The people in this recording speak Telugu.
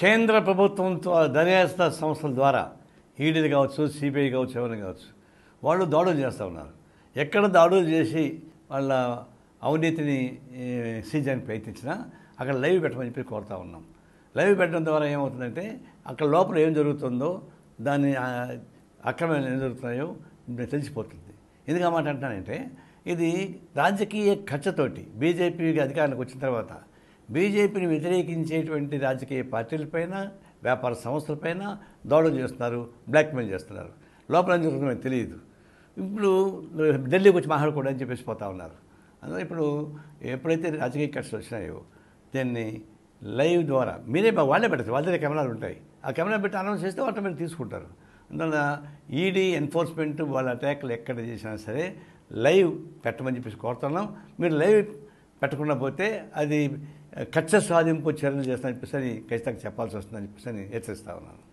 కేంద్ర ప్రభుత్వంతో దర్యాప్తు సంస్థల ద్వారా ఈడీలు కావచ్చు సిబిఐ కావచ్చు ఎవరైనా కావచ్చు వాళ్ళు దాడులు చేస్తూ ఉన్నారు ఎక్కడ దాడులు చేసి వాళ్ళ అవినీతిని ఏ, సీజన్ ప్రయత్నించినా అక్కడ లైవ్ పెట్టమని చెప్పి కోరుతా ఉన్నాం లైవ్ పెట్టడం ద్వారా ఏమవుతుందంటే అక్కడ లోపల ఏం జరుగుతుందో దాన్ని ఆ, అక్రమాలు ఏం జరుగుతున్నాయో తెలిసిపోతుంది ఎందుకు ఆ మాట అంటానంటే ఇది రాజకీయ ఖర్చుతోటి బీజేపీ అధికారానికి వచ్చిన తర్వాత బీజేపీని వ్యతిరేకించేటువంటి రాజకీయ పార్టీలపైన వ్యాపార సంస్థలపైన దాడులు చేస్తున్నారు బ్లాక్మెయిల్ చేస్తున్నారు లోపల ఏం జరుగుతుందో మనకు తెలియదు ఇప్పుడు ఢిల్లీకి వచ్చి మాట్లాడకూడదని చెప్పేసి పోతా ఉన్నారు అందులో ఇప్పుడు ఎప్పుడైతే రాజకీయ ఖర్చులు వచ్చినాయో దీన్ని లైవ్ ద్వారా మీరే బా- వాళ్ళే పెడతారు వాళ్ళ దగ్గర కెమెరాలు ఉంటాయి ఆ కెమెరా పెట్టి అనౌన్స్ చేస్తే ఆటోమేటిక్ తీసుకుంటారు అందువల్ల ఈడీ ఎన్ఫోర్స్మెంట్ వాళ్ళ అటాక్లు ఎక్కడ చేసినా సరే లైవ్ పెట్టమని చెప్పేసి కోరుతున్నాం మీరు లైవ్ పెట్టకుండా పోతే అది కక్ష సాధింపు చర్యలు చేస్తానని చెప్పేసి అని ఖచ్చితంగా చెప్పాల్సి వస్తుందని చెప్పేసి అని హెచ్చరిస్తా ఉన్నాను